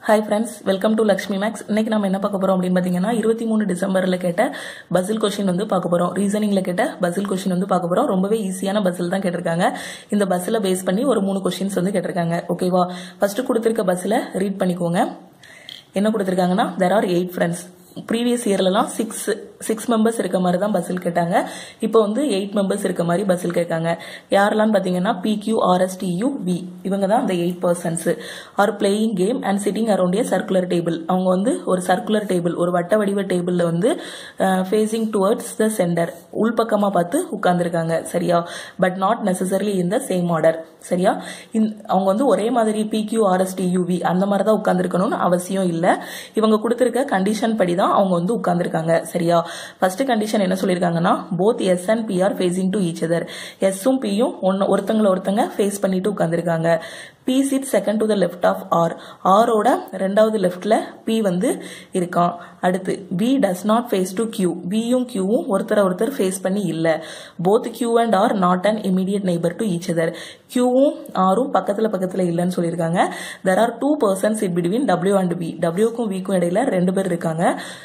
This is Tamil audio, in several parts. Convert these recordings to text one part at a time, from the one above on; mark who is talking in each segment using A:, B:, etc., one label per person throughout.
A: hi friends welcome to Lakshmi makes இன்னைக்கு நம்ம என்ன பார்க்க போறோம் அப்படின்னு பார்த்தீங்கன்னா இருபத்தி மூணு டிசம்பரில் கேட்ட பசில் கொஷின் வந்து பார்க்க போறோம் ரீசனிங்ல கேட்ட பசில் கொஷின் வந்து பார்க்க போறோம் ரொம்பவே ஈஸியான பசில் தான் கேட்டிருக்காங்க இந்த பஸ்ஸில் பேஸ் பண்ணி ஒரு மூணு கொஷின்ஸ் வந்து கேட்டிருக்காங்க ஓகேவா ஃபர்ஸ்ட் கொடுத்துருக்க பஸ்ஸில் ரீட் பண்ணிக்கோங்க என்ன கொடுத்துருக்காங்கன்னா there are eight friends previous இயர்லலாம் சிக்ஸ் சிக்ஸ் மெம்பர்ஸ் இருக்க மாதிரி தான் பஸ்ஸில் கேட்டாங்க இப்போ வந்து எயிட் மெம்பர்ஸ் இருக்க மாதிரி பஸ்ஸில் கேட்காங்க யாரெல்லாம் பார்த்தீங்கன்னா பிக்யூ ஆர்எஸ்டியூ வி இவங்க தான் அந்த eight persons are playing game and sitting around a circular table அவங்க வந்து ஒரு சர்க்குலர் டேபிள் ஒரு வட்ட வடிவ டேபிளில் வந்து ஃபேஸிங் டுவர்ட்ஸ் த சென்டர் உள்பக்கமாக பார்த்து உட்கார்ந்துருக்காங்க சரியா but not necessarily in the same order சரியா இந்- அவங்க வந்து ஒரே மாதிரி பிக்யூ ஆர்எஸ்டி யூவி அந்த மாதிரி தான் உட்காந்துருக்கணும்னு அவசியம் இல்லை இவங்க கொடுத்துருக்க கண்டிஷன் படி தான் அவங்க வந்து உட்காந்துருக்காங்க சரியா ஃபர்ஸ்ட் கண்டிஷன் என்ன சொல்லியிருக்காங்கன்னா both S and B are facing to each other எஸ்ஸும் பியும் ஒன்னு ஒருத்தங்களை ஒருத்தங்க ஃபேஸ் பண்ணிட்டு உட்காந்துருக்காங்க B seat second to the left of R ஆரோட ரெண்டாவது லெஃப்ட்ல பி வந்து இருக்கான் அடுத்து B does not face to Q பியும் கியூவும் ஒருத்தரை ஒருத்தர் ஃபேஸ் பண்ணி இல்ல both Q and R not an immediate neighbour to each other கியூவும் ஆரும் பக்கத்துல பக்கத்துல இல்லைன்னு சொல்லியிருக்காங்க there are two persons it between W and V டபிள்யூக்கும் விக்கும் இடையில ரெண்டு பேர் இருக்காங்க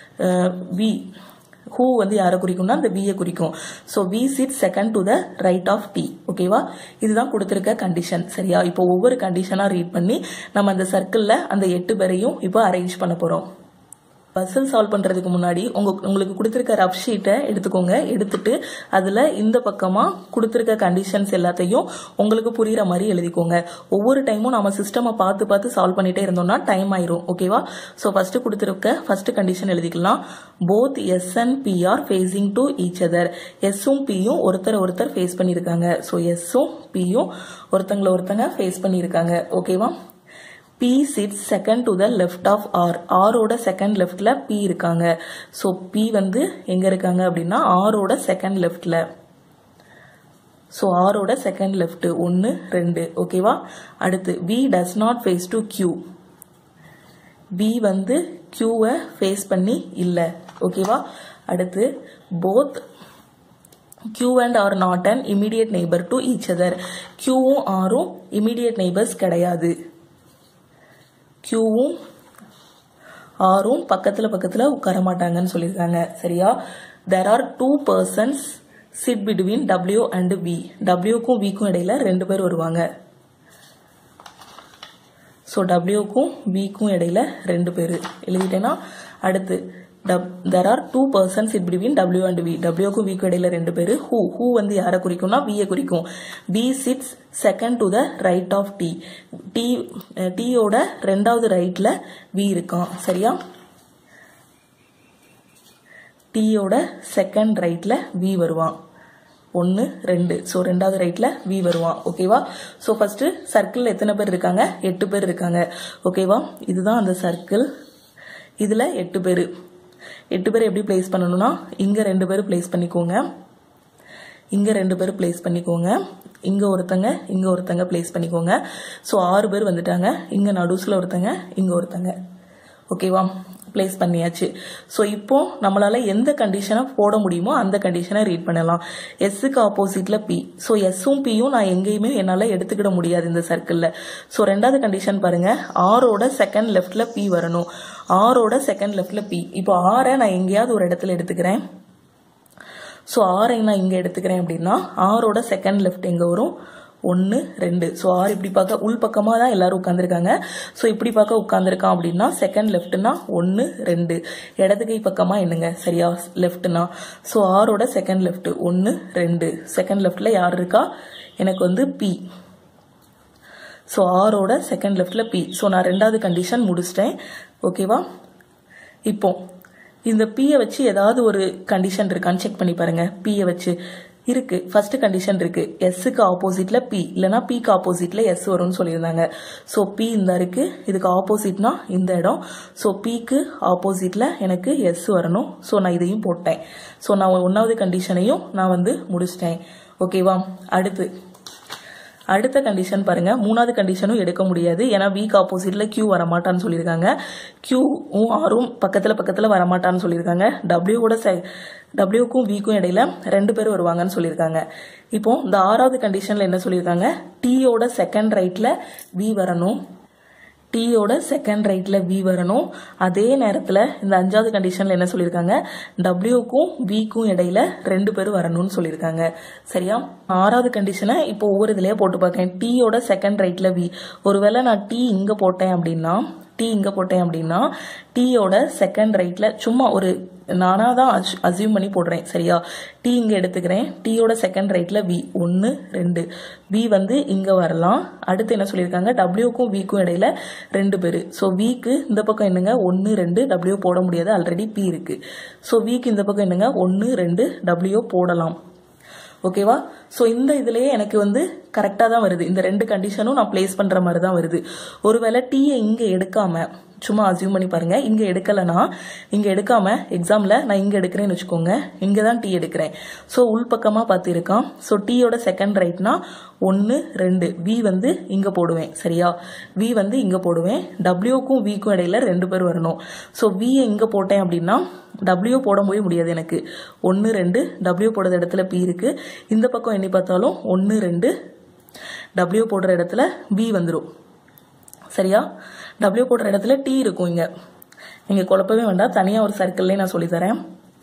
A: வி ஹூ வந்து யாரை குறிக்கும்னா அந்த வியை குறிக்கும் so V sit second to the right of T ஓகேவா இதுதான் கொடுத்துருக்க கண்டிஷன் சரியா இப்போ ஒவ்வொரு கண்டிஷனாக ரீட் பண்ணி நம்ம அந்த சர்க்கிளில் அந்த எட்டு பேரையும் இப்போ அரேஞ்ச் பண்ண போகிறோம் பசில் சால்வ் பண்றதுக்கு முன்னாடி உங்க உங்களுக்கு கொடுத்துருக்க ரஃப் ஷீட்டை எடுத்துக்கோங்க எடுத்துட்டு அதுல இந்த பக்கமா கொடுத்துருக்க கண்டிஷன்ஸ் எல்லாத்தையும் உங்களுக்கு புரியுற மாதிரி எழுதிக்கோங்க ஒவ்வொரு டைமும் நம்ம சிஸ்டமை பார்த்து பார்த்து சால்வ் பண்ணிட்டே இருந்தோம்னா டைம் ஆயிரும் ஓகேவா ஸோ ஃபர்ஸ்ட் கொடுத்துருக்க ஃபர்ஸ்ட் கண்டிஷன் எழுதிக்கலாம் both S and B are facing to each other எஸ்ஸும் பியும் ஒருத்தர் ஒருத்தர் ஃபேஸ் பண்ணியிருக்காங்க ஸோ எஸ்ஸும் பியும் ஒருத்தங்களை ஒருத்தங்க ஃபேஸ் பண்ணியிருக்காங்க ஓகேவா P sits second to the left of R ஆரோட செகண்ட் லெஃப்ட்ல பி இருக்காங்க ஸோ பி வந்து எங்க இருக்காங்க அப்படின்னா ஆரோட செகண்ட் லெஃப்ட்ல ஸோ ஆரோட செகண்ட் லெஃப்ட் ஒன்று ரெண்டு ஓகேவா அடுத்து V does not face to Q B வந்து கியூவை ஃபேஸ் பண்ணி இல்லை ஓகேவா அடுத்து both Q and R not and immediate neighbour to each other கியூவும் ஆரும் இமீடியட் நெய்பர்ஸ் கிடையாது கியூவும் ஆரும் பக்கத்துல பக்கத்துல உட்கார மாட்டாங்கன்னு சொல்லியிருக்காங்க சரியா there are two persons sit between W and V டபிள்யூக்கும் விக்கும் இடையில ரெண்டு பேர் வருவாங்க ஸோ டபிள்யூக்கும் விக்கும் இடையில ரெண்டு பேர் எழுதிட்டேன்னா அடுத்து there are two persons it between W and V டபிள்யூக்கும் விக்கும் இடையில ரெண்டு பேர் ஹூ ஹூ வந்து யாரை குறிக்கும்னா வியை குறிக்கும் P sits second to the right of T T டீயோட ரெண்டாவது ரைட்ல வி இருக்கான் சரியா டீயோட செகண்ட் ரைட்ல வி வருவான் ஒன்று ரெண்டு ஸோ ரெண்டாவது ரைட்ல வி வருவான் ஓகேவா ஸோ ஃபர்ஸ்ட் சர்க்கிள் எத்தனை பேர் இருக்காங்க எட்டு பேர் இருக்காங்க ஓகேவா இதுதான் அந்த சர்க்கிள் இதுல எட்டு பேர் எட்டு பேர் எப்படி பிளேஸ் பண்ணணும்னா இங்க ரெண்டு பேர் பிளேஸ் பண்ணிக்கோங்க இங்க ரெண்டு பேர் பிளேஸ் பண்ணிக்கோங்க இங்க ஒருத்தங்க இங்க ஒருத்தங்க பிளேஸ் பண்ணிக்கோங்க ஸோ ஆறு பேர் வந்துட்டாங்க இங்க நடுசுல ஒருத்தங்க இங்க ஒருத்தங்க ஓகேவா பிளேஸ் பண்ணியாச்சு ஸோ இப்போ நம்மளால எந்த கண்டிஷனை போட முடியுமோ அந்த கண்டிஷனை ரீட் பண்ணலாம் எஸ்ஸுக்கு ஆப்போசிட்ல பி ஸோ எஸ்ஸும் பியும் நான் எங்கேயுமே என்னால் எடுத்துக்கிட முடியாது இந்த சர்க்கிளில் ஸோ ரெண்டாவது கண்டிஷன் பாருங்க ஆரோட செகண்ட் லெஃப்ட்ல பி வரணும் ஆரோட செகண்ட் லெஃப்ட்ல பி இப்போ ஆரை நான் எங்கேயாவது ஒரு இடத்துல எடுத்துக்கிறேன் ஸோ ஆரை நான் இங்கே எடுத்துக்கிறேன் அப்படின்னா ஆரோட செகண்ட் லெஃப்ட் எங்கே வரும் ஒன்று ரெண்டு ஸோ ஆறு இப்படி பார்க்க உள் பக்கமாக தான் எல்லாரும் உட்காந்துருக்காங்க ஸோ இப்படி பார்க்க உட்காந்துருக்கான் அப்படின்னா செகண்ட் லெஃப்ட்னா ஒன்று ரெண்டு இடது கை பக்கமாக என்னங்க சரியா லெஃப்ட்னா ஸோ ஆரோட செகண்ட் லெஃப்ட் ஒன்று ரெண்டு செகண்ட் லெஃப்டில் யார் இருக்கா எனக்கு வந்து பி ஸோ ஆரோட செகண்ட் லெஃப்டில் பி ஸோ நான் ரெண்டாவது கண்டிஷன் முடிச்சிட்டேன் ஓகேவா இப்போ இந்த பியை வச்சு ஏதாவது ஒரு கண்டிஷன் இருக்கான்னு செக் பண்ணி பாருங்க பியை வச்சு இருக்கு ஃபர்ஸ்ட் கண்டிஷன் இருக்கு எஸ்ஸுக்கு ஆப்போசிட்ல பி இல்லைன்னா பிக்கு ஆப்போசிட்ல எஸ் வரும்னு சொல்லியிருந்தாங்க ஸோ பி இந்த இருக்கு இதுக்கு ஆப்போசிட்னா இந்த இடம் ஸோ பிக்கு ஆப்போசிட்ல எனக்கு எஸ் வரணும் ஸோ நான் இதையும் போட்டேன் ஸோ நான் ஒன்றாவது கண்டிஷனையும் நான் வந்து முடிச்சிட்டேன் ஓகேவா அடுத்து அடுத்த கண்டிஷன் பாருங்க மூணாவது கண்டிஷனும் எடுக்க முடியாது ஏன்னா வீக் ஆப்போசிட்ல கியூ வரமாட்டான்னு சொல்லியிருக்காங்க கியூவும் ஆரும் பக்கத்துல பக்கத்துல வரமாட்டான்னு சொல்லியிருக்காங்க டபிள்யூவோட டபிள்யூக்கும் விக்கும் இடையில ரெண்டு பேர் வருவாங்கன்னு சொல்லியிருக்காங்க இப்போ இந்த ஆறாவது கண்டிஷன்ல என்ன சொல்லியிருக்காங்க டீயோட செகண்ட் ரைட்ல வி வரணும் டீயோட செகண்ட் ரைட்ல வி வரணும் அதே நேரத்தில் இந்த அஞ்சாவது கண்டிஷன்ல என்ன சொல்லியிருக்காங்க டபிள்யூக்கும் விக்கும் இடையில ரெண்டு பேரும் வரணும்னு சொல்லியிருக்காங்க சரியா ஆறாவது கண்டிஷனை இப்போ ஒவ்வொரு இதுலயே போட்டு பார்க்கேன் டீயோட செகண்ட் ரைட்ல வி ஒருவேளை நான் டீ இங்க போட்டேன் அப்படின்னா டீ இங்க போட்டேன் அப்படின்னா டீயோட செகண்ட் ரைட்ல சும்மா ஒரு நானா தான் அசியூம் பண்ணி போடுறேன் சரியா டீ இங்க எடுத்துக்கிறேன் டீயோட செகண்ட் ரைட்ல வி ஒன்னு ரெண்டு வி வந்து இங்க வரலாம் அடுத்து என்ன சொல்லியிருக்காங்க டபிள்யூக்கும் விக்கும் இடையில ரெண்டு பேர் ஸோ விக்கு இந்த பக்கம் என்னங்க ஒன்னு ரெண்டு டபிள்யூ போட முடியாது ஆல்ரெடி பி இருக்கு ஸோ விக்கு இந்த பக்கம் என்னங்க ஒன்னு ரெண்டு டபிள்யூ போடலாம் ஓகேவா ஸோ இந்த இதுலயே எனக்கு வந்து கரெக்டாக தான் வருது இந்த ரெண்டு கண்டிஷனும் நான் பிளேஸ் பண்ற மாதிரி தான் வருது ஒருவேளை டீயை இங்கே எடுக்காம சும்மா அசியூம் பண்ணி பாருங்க இங்க எடுக்கலனா இங்க எடுக்காம எக்ஸாம்ல நான் இங்க எடுக்கிறேன்னு வச்சுக்கோங்க இங்க தான் டீ எடுக்கிறேன் ஸோ உள்பக்கமா பார்த்து இருக்கான் ஸோ டீயோட செகண்ட் ரைட்னா ஒன்று ரெண்டு வி வந்து இங்க போடுவேன் சரியா வி வந்து இங்க போடுவேன் டபிள்யூக்கும் விக்கும் இடையில ரெண்டு பேர் வரணும் ஸோ வி இங்க போட்டேன் அப்படின்னா டபிள்யூ போட முடியாது எனக்கு ஒன்று ரெண்டு டபிள்யூ போடுற இடத்துல பி இருக்கு இந்த பக்கம் எண்ணி பார்த்தாலும் ஒன்று ரெண்டு டபிள்யூ போடுற இடத்துல பி வந்துடும் சரியா டபிள்யூ போடுற இடத்துல டி இருக்கும் இங்க நீங்க குழப்பவே வேண்டாம் தனியா ஒரு சர்க்கிள்லேயே நான் சொல்லித்தரேன்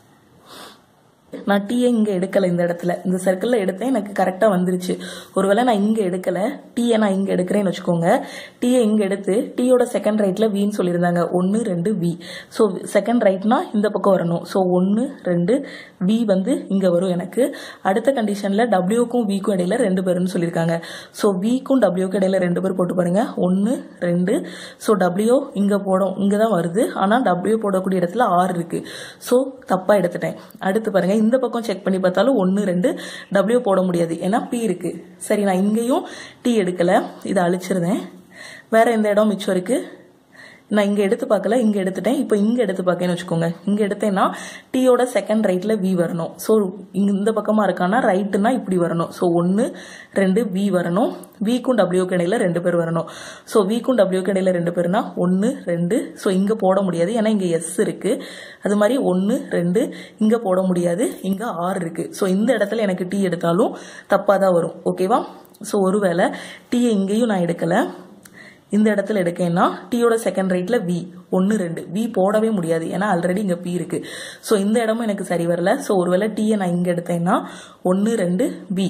A: நான் டீயை இங்கே எடுக்கலை இந்த இடத்துல இந்த சர்க்கிளில் எடுத்தேன் எனக்கு கரெக்டாக வந்துருச்சு ஒருவேளை நான் இங்கே எடுக்கலை டீயை நான் இங்கே எடுக்கிறேன்னு வச்சுக்கோங்க டீயை இங்கே எடுத்து டீயோட செகண்ட் ரைட்டில் வின்னு சொல்லியிருந்தாங்க ஒன்று ரெண்டு வி ஸோ செகண்ட் ரைட்னா இந்த பக்கம் வரணும் ஸோ ஒன்று ரெண்டு வி வந்து இங்கே வரும் எனக்கு அடுத்த கண்டிஷனில் டபிள்யூக்கும் விக்கும் இடையில ரெண்டு பேருன்னு சொல்லியிருக்காங்க ஸோ விக்கும் டபிள்யூக்கும் இடையில ரெண்டு பேர் போட்டு பாருங்க ஒன்று ரெண்டு ஸோ டபிள்யூ இங்கே போடும் இங்கே தான் வருது ஆனால் டபிள்யூ போடக்கூடிய இடத்துல ஆறு இருக்கு ஸோ தப்பாக எடுத்துட்டேன் அடுத்து பாருங்க இந்த பக்கம் செக் பண்ணி பார்த்தாலும் ஒன்று ரெண்டு டபிள்யூ போட முடியாது ஏன்னா பி இருக்கு சரி நான் இங்கேயும் டி எடுக்கல இதை அழிச்சிருந்தேன் வேற எந்த இடம் மிச்சம் இருக்கு நான் இங்க எடுத்து பார்க்கல இங்க எடுத்துட்டேன் இப்போ இங்க எடுத்து பார்க்கன்னு வச்சுக்கோங்க இங்க எடுத்தேன்னா டீயோட செகண்ட் ரைட்ல வி வரணும் ஸோ இந்த பக்கமா இருக்கானா ரைட்டுனா இப்படி வரணும் ஸோ ஒன்னு ரெண்டு வி வரணும் விக்கும் டபிள்யூக்கு இடையில ரெண்டு பேர் வரணும் ஸோ விக்கும் டபிள்யூக்கு இடையில ரெண்டு பேர்னா ஒன்னு ரெண்டு ஸோ இங்க போட முடியாது ஏன்னா இங்க எஸ் இருக்கு அது மாதிரி ஒன்னு ரெண்டு இங்க போட முடியாது இங்க ஆறு இருக்கு ஸோ இந்த இடத்துல எனக்கு டீ எடுத்தாலும் தப்பா தான் வரும் ஓகேவா ஸோ ஒருவேளை டீயை இங்கேயும் நான் எடுக்கல இந்த இடத்துல எடுக்கேன்னா டீயோட செகண்ட் ரைட்ல வி ஒன்று ரெண்டு வி போடவே முடியாது ஏன்னா ஆல்ரெடி இங்கே பி இருக்கு ஸோ இந்த இடமும் எனக்கு சரி வரல ஸோ ஒருவேளை டீயை நான் இங்கே எடுத்தேன்னா ஒன்று ரெண்டு வி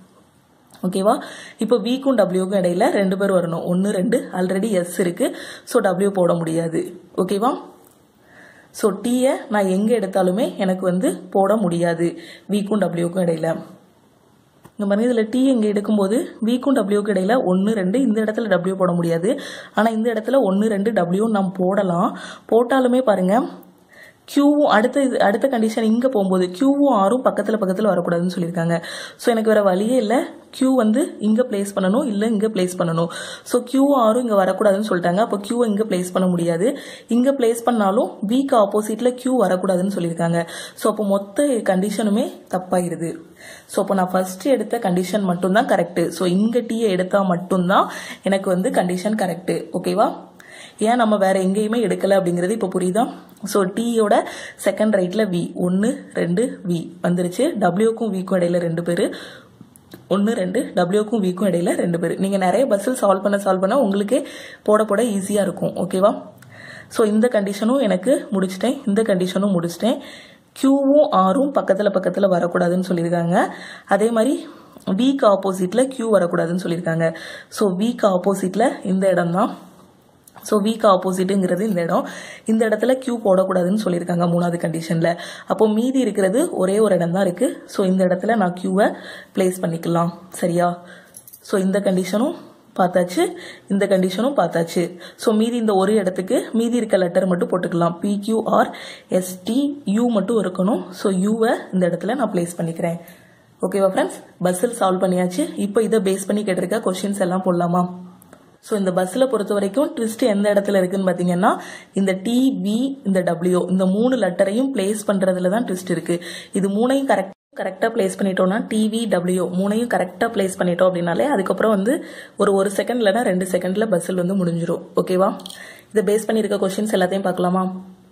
A: ஓகேவா இப்போ விக்கும் டபிள்யூக்கும் இடையில ரெண்டு பேர் வரணும் ஒன்று ரெண்டு ஆல்ரெடி எஸ் இருக்கு ஸோ டபிள்யூ போட முடியாது ஓகேவா ஸோ டீயை நான் எங்கே எடுத்தாலுமே எனக்கு வந்து போட முடியாது விக்கும் டபிள்யூக்கும் இடையில இங்க பாருங்க இதுல டி இங்க எடுக்கும்போது விக்கும் டபிள்யூக்கு இடையில ஒன்னு ரெண்டு இந்த இடத்துல டபிள்யூ போட முடியாது ஆனா இந்த இடத்துல ஒன்னு ரெண்டு டபிள்யூ நாம் போடலாம் போட்டாலுமே பாருங்க கியூவும் அடுத்த இது அடுத்த கண்டிஷன் இங்க போகும்போது கியூவும் ஆரும் பக்கத்துல பக்கத்துல வரக்கூடாதுன்னு சொல்லியிருக்காங்க ஸோ எனக்கு வேற வழியே இல்லை கியூ வந்து இங்க பிளேஸ் பண்ணணும் இல்ல இங்க பிளேஸ் பண்ணணும் ஸோ கியூ ஆரும் இங்க வரக்கூடாதுன்னு சொல்லிட்டாங்க அப்போ கியூவை இங்க பிளேஸ் பண்ண முடியாது இங்க பிளேஸ் பண்ணாலும் வீக் ஆப்போசிட்ல கியூ வரக்கூடாதுன்னு சொல்லியிருக்காங்க ஸோ அப்போ மொத்த கண்டிஷனுமே தப்பாயிருது ஸோ அப்போ நான் ஃபர்ஸ்ட் எடுத்த கண்டிஷன் மட்டும்தான் கரெக்ட் ஸோ இங்க டீயை எடுத்தா மட்டும்தான் எனக்கு வந்து கண்டிஷன் கரெக்ட் ஓகேவா ஏன் நம்ம வேற எங்கேயுமே எடுக்கல அப்படிங்கிறது இப்போ புரியுதா ஸோ டீயோட செகண்ட் ரைட்ல வி ஒன்று ரெண்டு வி வந்துருச்சு டபிள்யூக்கும் விக்கும் இடையில ரெண்டு பேர் ஒன்று ரெண்டு டபிள்யூக்கும் விக்கும் இடையில ரெண்டு பேர் நீங்கள் நிறைய பஸ்ஸில் சால்வ் பண்ண சால்வ் பண்ண உங்களுக்கே போட போட ஈஸியாக இருக்கும் ஓகேவா ஸோ இந்த கண்டிஷனும் எனக்கு முடிச்சிட்டேன் இந்த கண்டிஷனும் முடிச்சிட்டேன் கியூவும் ஆரும் பக்கத்தில் பக்கத்தில் வரக்கூடாதுன்னு சொல்லியிருக்காங்க அதே மாதிரி வீக் ஆப்போசிட்டில் கியூ வரக்கூடாதுன்னு சொல்லியிருக்காங்க ஸோ வீக் ஆப்போசிட்டில் இந்த இடம் தான் ஸோ வீக் ஆப்போசிட்டுங்கிறது இந்த இடம் இந்த இடத்துல கியூ போடக்கூடாதுன்னு சொல்லியிருக்காங்க மூணாவது கண்டிஷனில் அப்போ மீதி இருக்கிறது ஒரே ஒரு இடம் தான் இருக்குது ஸோ இந்த இடத்துல நான் கியூவை ப்ளேஸ் பண்ணிக்கலாம் சரியா ஸோ இந்த கண்டிஷனும் பார்த்தாச்சு இந்த கண்டிஷனும் பார்த்தாச்சு ஸோ மீதி இந்த ஒரு இடத்துக்கு மீதி இருக்க லெட்டர் மட்டும் போட்டுக்கலாம் பிக்யூஆர் எஸ்டி யூ மட்டும் இருக்கணும் ஸோ யூவை இந்த இடத்துல நான் ப்ளேஸ் பண்ணிக்கிறேன் ஓகேவா ஃப்ரெண்ட்ஸ் பஸ்ஸில் சால்வ் பண்ணியாச்சு இப்போ இதை பேஸ் பண்ணி கேட்டிருக்க கொஷின்ஸ் எல்லாம் போடலாமா ஸோ இந்த பஸ்ஸில் பொறுத்த வரைக்கும் ட்விஸ்ட் எந்த இடத்துல இருக்குன்னு பார்த்தீங்கன்னா இந்த டி வி இந்த டபிள்யூ இந்த மூணு லெட்டரையும் பிளேஸ் பண்ணுறதுல தான் ட்விஸ்ட் இருக்கு இது மூணையும் கரெக்ட் கரெக்டாக பிளேஸ் பண்ணிட்டோம்னா டிவி டபிள்யூ மூணையும் கரெக்டாக பிளேஸ் பண்ணிட்டோம் அப்படின்னாலே அதுக்கப்புறம் வந்து ஒரு ஒரு செகண்ட் இல்லைனா ரெண்டு செகண்டில் பஸ்ஸில் வந்து முடிஞ்சிடும் ஓகேவா இதை பேஸ் பண்ணியிருக்க கொஷின்ஸ் எல்லாத்தையும் பார்க்கலாமா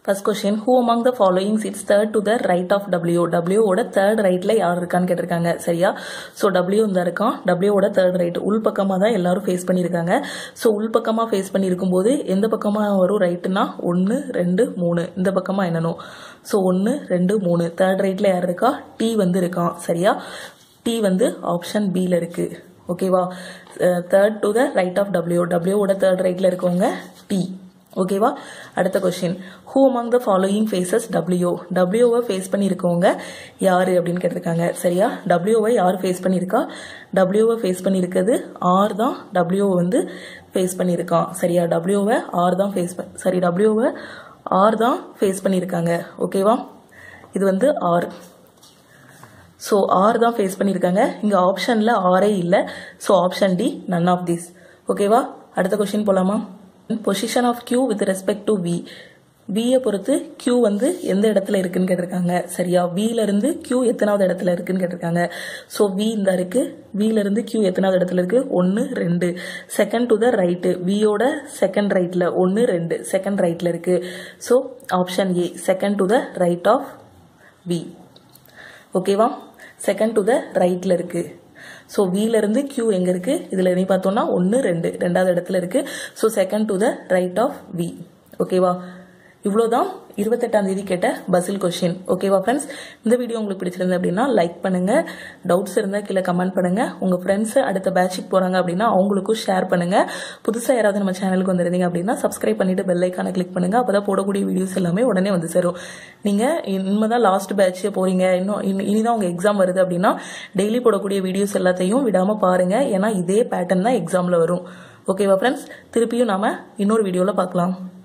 A: first question who among the following it's third to the right of W டபிள்யூவோட தேர்ட் ரைட்ல யார் இருக்கான்னு கேட்டிருக்காங்க சரியா ஸோ டபிள்யூ இந்த இருக்கான் டபிள்யூவோட தேர்ட் ரைட் உள்பக்கமாக தான் எல்லாரும் ஃபேஸ் பண்ணியிருக்காங்க ஸோ உள்பக்கமாக ஃபேஸ் பண்ணியிருக்கும் போது எந்த பக்கமாக வரும் ரைட்டுனா ஒன்று ரெண்டு மூணு இந்த பக்கமாக என்னணும் ஸோ ஒன்று ரெண்டு மூணு தேர்ட் ரைட்ல யார் இருக்கா டி வந்து இருக்கான் சரியா டி வந்து ஆப்ஷன் பியில் இருக்கு ஓகேவா third to the right of W டபிள்யூவோட தேர்ட் ரைட்ல இருக்கவங்க டி ஓகேவா அடுத்த question who among the following faces W டபிள்யூவை ஃபேஸ் பண்ணியிருக்கவங்க யாரு அப்படின்னு கேட்டிருக்காங்க சரியா டபிள்யூவை யார் ஃபேஸ் பண்ணியிருக்கா டபிள்யூவை ஃபேஸ் பண்ணியிருக்கிறது ஆர் தான் டபிள்யூவை வந்து ஃபேஸ் பண்ணியிருக்கான் சரியா டபிள்யூவை ஆர் தான் ஃபேஸ் சாரி டபிள்யூவை ஆர் தான் ஃபேஸ் பண்ணியிருக்காங்க ஓகேவா இது வந்து ஆர் ஸோ ஆர் தான் ஃபேஸ் பண்ணியிருக்காங்க இங்கே ஆப்ஷனில் ஆரே இல்லை ஸோ option D none of this ஓகேவா அடுத்த கொஸ்டின் போலாமா position of Q with respect to V வியை பொறுத்து கியூ வந்து எந்த இடத்துல இருக்குன்னு கேட்டிருக்காங்க சரியா வில இருந்து கியூ எத்தனாவது இடத்துல இருக்குன்னு கேட்டிருக்காங்க ஸோ வி இந்த இருக்கு வில இருந்து கியூ எத்தனாவது இடத்துல இருக்கு ஒன்று ரெண்டு செகண்ட் டு த ரைட்டு வியோட செகண்ட் ரைட்ல ஒன்று ரெண்டு செகண்ட் ரைட்ல இருக்கு so option A second to the right of V ஓகேவா செகண்ட் டு த ரைட்ல இருக்கு ஸோ வில இருந்து கியூ எங்க இருக்கு இதுல நீ பார்த்தோம்னா ஒன்று ரெண்டு ரெண்டாவது இடத்துல இருக்கு so second to the right of V ஓகேவா இவ்வளோதான் இருபத்தெட்டாம் தேதி கேட்ட பசில் கொஸ்டின் ஓகேவா ஃப்ரெண்ட்ஸ் இந்த வீடியோ உங்களுக்கு பிடிச்சிருந்தது அப்படின்னா லைக் பண்ணுங்க டவுட்ஸ் இருந்தால் கீழே கமெண்ட் பண்ணுங்க உங்க ஃப்ரெண்ட்ஸ் அடுத்த பேட்சுக்கு போறாங்க அப்படின்னா அவங்களுக்கும் ஷேர் பண்ணுங்க புதுசாக யாராவது நம்ம சேனலுக்கு வந்திருந்தீங்க அப்படின்னா சப்ஸ்கிரைப் பண்ணிட்டு பெல் ஐக்கான கிளிக் பண்ணுங்க அப்பதான் போடக்கூடிய வீடியோஸ் எல்லாமே உடனே வந்து சேரும் நீங்க இனிமேதான் லாஸ்ட் பேட்ச் போறீங்க இன்னும் இனி- இனிதான் உங்க எக்ஸாம் வருது அப்படின்னா டெய்லி போடக்கூடிய வீடியோஸ் எல்லாத்தையும் விடாம பாருங்க ஏன்னா இதே பேட்டர்ன் தான் எக்ஸாம்ல வரும் ஓகேவா ஃப்ரெண்ட்ஸ் திருப்பியும் நாம இன்னொரு வீடியோல பார்க்கலாம்